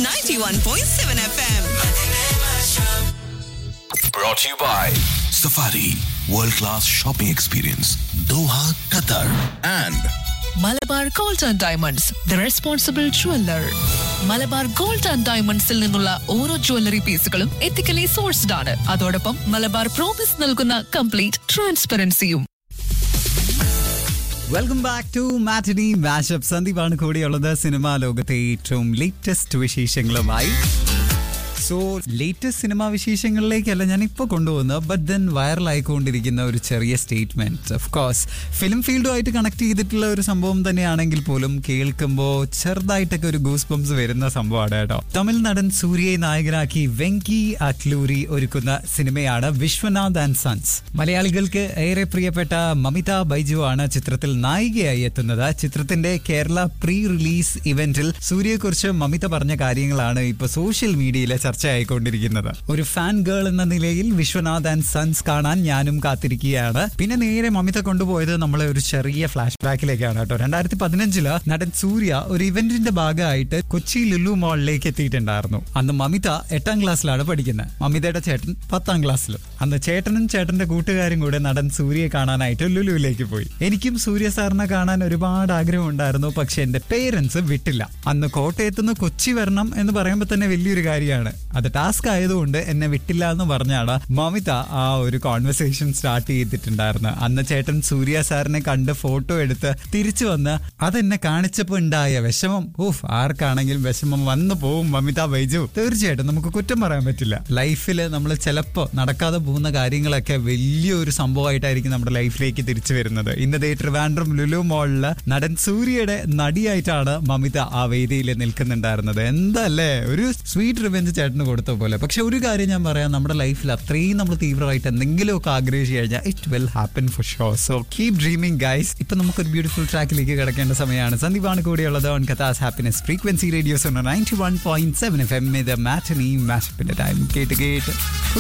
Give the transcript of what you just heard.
91.7 FM. Brought to you by Safari World Class Shopping Experience Doha, Qatar and Malabar Gold and Diamonds the responsible jeweller Malabar Gold and ഡയമണ്ട്സിൽ നിന്നുള്ള ഓരോ jewellery പീസുകളും ethically sourced ആണ് അതോടൊപ്പം Malabar promise നൽകുന്ന complete ട്രാൻസ്പെറൻസിയും welcome back to matinee mashup സന്ദീപാണ് കൂടിയുള്ളത് സിനിമാ ലോകത്തെ ഏറ്റവും ലേറ്റസ്റ്റ് വിശേഷങ്ങളുമായി സോ ലേറ്റസ്റ്റ് സിനിമാ വിശേഷങ്ങളിലേക്കല്ല ഞാൻ ഇപ്പോൾ കൊണ്ടുപോകുന്നത് ബട്ട് ദെൻ വൈറലായിക്കൊണ്ടിരിക്കുന്ന ഒരു ചെറിയ സ്റ്റേറ്റ്മെന്റ് ഓഫ് കോഴ്സ് ഫിലിം ഫീൽഡുമായിട്ട് കണക്ട് ചെയ്തിട്ടുള്ള ഒരു സംഭവം തന്നെയാണെങ്കിൽ പോലും കേൾക്കുമ്പോൾ ചെറുതായിട്ടൊക്കെ ഒരു ഗൂസ് ബംസ് വരുന്ന സംഭവമാണ് കേട്ടോ തമിഴ് നടൻ സൂര്യയെ നായകനാക്കി വെങ്കി അറ്റ്ലൂരി ഒരുക്കുന്ന സിനിമയാണ് വിശ്വനാഥ് ആൻഡ് സൺസ് മലയാളികൾക്ക് ഏറെ പ്രിയപ്പെട്ട മമിത ബൈജു ആണ് ചിത്രത്തിൽ നായികയായി എത്തുന്നത് ചിത്രത്തിന്റെ കേരള പ്രീ റിലീസ് ഇവന്റിൽ സൂര്യയെക്കുറിച്ച് മമിത പറഞ്ഞ കാര്യങ്ങളാണ് ഇപ്പൊ സോഷ്യൽ മീഡിയയിലെ ചർച്ചയായിക്കൊണ്ടിരിക്കുന്നത് ഒരു ഫാൻ ഗേൾ എന്ന നിലയിൽ വിശ്വനാഥ് ആൻഡ് സൺസ് കാണാൻ ഞാനും കാത്തിരിക്കുകയാണ് പിന്നെ നേരെ മമിത കൊണ്ടുപോയത് നമ്മളെ ഒരു ചെറിയ ഫ്ലാഷ് ബാക്കിലേക്കാണ് കേട്ടോ രണ്ടായിരത്തി പതിനഞ്ചില് നടൻ സൂര്യ ഒരു ഇവന്റിന്റെ ഭാഗമായിട്ട് കൊച്ചി ലുലു മോളിലേക്ക് എത്തിയിട്ടുണ്ടായിരുന്നു അന്ന് മമിത എട്ടാം ക്ലാസ്സിലാണ് പഠിക്കുന്നത് മമിതയുടെ ചേട്ടൻ പത്താം ക്ലാസ്സിലും അന്ന് ചേട്ടനും ചേട്ടന്റെ കൂട്ടുകാരും കൂടെ നടൻ സൂര്യയെ കാണാനായിട്ട് ലുലുവിലേക്ക് പോയി എനിക്കും സൂര്യ സാറിനെ കാണാൻ ഒരുപാട് ആഗ്രഹം ഉണ്ടായിരുന്നു പക്ഷെ എന്റെ പേരൻസ് വിട്ടില്ല അന്ന് കോട്ടയത്ത് നിന്ന് കൊച്ചി വരണം എന്ന് പറയുമ്പോൾ തന്നെ വലിയൊരു കാര്യമാണ് അത് ടാസ്ക് ആയതുകൊണ്ട് എന്നെ വിട്ടില്ല എന്ന് പറഞ്ഞാണ് മമിത ആ ഒരു കോൺവെർസേഷൻ സ്റ്റാർട്ട് ചെയ്തിട്ടുണ്ടായിരുന്നത് അന്ന് ചേട്ടൻ സൂര്യ സാറിനെ കണ്ട് ഫോട്ടോ എടുത്ത് തിരിച്ചു വന്ന് അതെന്നെ കാണിച്ചപ്പോൾ ഉണ്ടായ വിഷമം ഊഫ് ആർക്കാണെങ്കിലും വിഷമം വന്നു പോവും മമിത ബൈജു തീർച്ചയായിട്ടും നമുക്ക് കുറ്റം പറയാൻ പറ്റില്ല ലൈഫിൽ നമ്മൾ ചിലപ്പോൾ നടക്കാതെ പോകുന്ന കാര്യങ്ങളൊക്കെ വലിയൊരു സംഭവമായിട്ടായിരിക്കും നമ്മുടെ ലൈഫിലേക്ക് തിരിച്ചു വരുന്നത് ഇന്നത്തെ ട്രിവാൻഡ്രം ലുലു മോളില് നടൻ സൂര്യയുടെ നടിയായിട്ടാണ് മമിത ആ വേദിയിൽ നിൽക്കുന്നുണ്ടായിരുന്നത് എന്തല്ലേ ഒരു സ്വീറ്റ് റിവെഞ്ച് ചേട്ടന് കൊടുത്ത പോലെ പക്ഷെ ഒരു കാര്യം ഞാൻ പറയാം നമ്മുടെ ലൈഫിൽ അത്രയും നമ്മൾ തീവ്രമായിട്ട് എന്തെങ്കിലുമൊക്കെ ആഗ്രഹിച്ചു കഴിഞ്ഞാൽ it will happen for sure so keep dreaming guys ഇപ്പൊ നമുക്കൊരു ബ്യൂട്ടിഫുൾ ട്രാക്കിലേക്ക് കിടക്കേണ്ട സമയമാണ് സന്ദീപാണ് കൂടെയുള്ളത് ഓൺ കഥാസ് happiness frequency radio's ninety one point seven F M ഇത് മാറ്റനി മാഷപ്പിന്റെ ടൈം കേട്ട് കേട്ട്